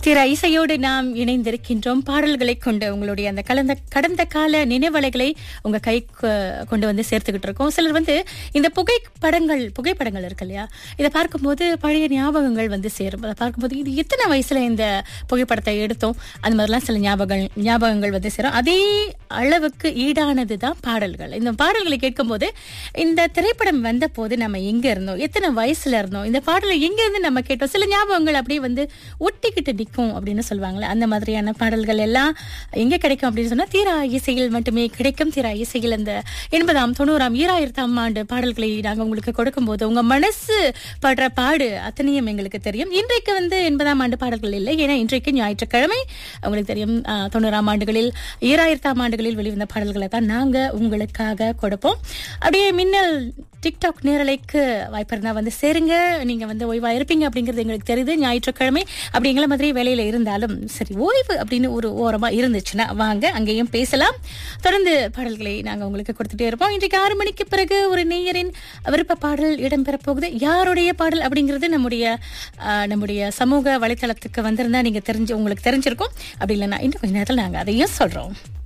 திற இசையோடு நாம் இணைந்திருக்கின்றோம் பாடல்களை கொண்டு உங்களுடைய அந்த கலந்த கடந்த கால நினைவலைகளை உங்க கை கொண்டு வந்து சேர்த்துக்கிட்டு இருக்கோம் சிலர் வந்து இந்த புகைப்படங்கள் புகைப்படங்கள் இருக்கு இல்லையா இதை பார்க்கும்போது பழைய ஞாபகங்கள் வந்து சேரும் அதை பார்க்கும்போது இது எத்தனை வயசுல இந்த புகைப்படத்தை எடுத்தோம் அந்த மாதிரிலாம் சில ஞாபகங்கள் ஞாபகங்கள் வந்து சேரும் அதே அளவுக்கு ஈடானது தான் பாடல்கள் இந்த பாடல்களை கேட்கும்போது இந்த திரைப்படம் வந்த போது நம்ம எங்க இருந்தோம் எத்தனை வயசுல இருந்தோம் இந்த பாடலை எங்க இருந்து நம்ம கேட்டோம் சில ஞாபகங்கள் அப்படியே வந்து ஒட்டிக்கிட்டு நிற்கும் அப்படின்னு சொல்லுவாங்களே அந்த மாதிரியான பாடல்கள் எல்லாம் எங்க கிடைக்கும் அப்படின்னு சொன்னா தீரா இசையில் மட்டுமே கிடைக்கும் தீரா இசையில் அந்த எண்பதாம் தொண்ணூறாம் ஈராயிரத்தாம் ஆண்டு பாடல்களை நாங்க உங்களுக்கு கொடுக்கும்போது உங்க மனசு படுற பாடு அத்தனையும் எங்களுக்கு தெரியும் இன்றைக்கு வந்து எண்பதாம் ஆண்டு பாடல்கள் இல்லை ஏன்னா இன்றைக்கு ஞாயிற்றுக்கிழமை உங்களுக்கு தெரியும் ஆஹ், தொண்ணூறாம் ஆண்டுகளில் ஈராயிரத்தாம் ஆண்டுகளில் வெளிவந்த பாடல்களை தான் நாங்க உங்களுக்காக கொடுப்போம் அப்படியே மின்னல் டிக்டாக் நேரலைக்கு வாய்ப்பு இருந்தா வந்து சேருங்க நீங்க வந்து ஓய்வா இருப்பீங்க அப்படிங்கிறது எங்களுக்கு தெரியுது ஞாயிற்றுக்கிழமை அப்படிங்கிற மாதிரி வேலையில இருந்தாலும் சரி ஓய்வு அப்படின்னு ஒரு ஓரமா இருந்துச்சுன்னா வாங்க அங்கேயும் பேசலாம் தொடர்ந்து பாடல்களை நாங்க உங்களுக்கு கொடுத்துட்டே இருப்போம் இன்றைக்கு ஆறு மணிக்கு பிறகு ஒரு நேயரின் விருப்ப பாடல் இடம்பெற போகுது யாருடைய பாடல் அப்படிங்கிறது நம்முடைய ஆஹ், நம்முடைய சமூக வலைத்தளத்துக்கு வந்திருந்தா நீங்க தெரிஞ்சு உங்களுக்கு தெரிஞ்சிருக்கும் அப்படி இல்லைன்னா இன்னும் கொஞ்ச நேரத்தில் நாங்க அதையும் சொல்றோம்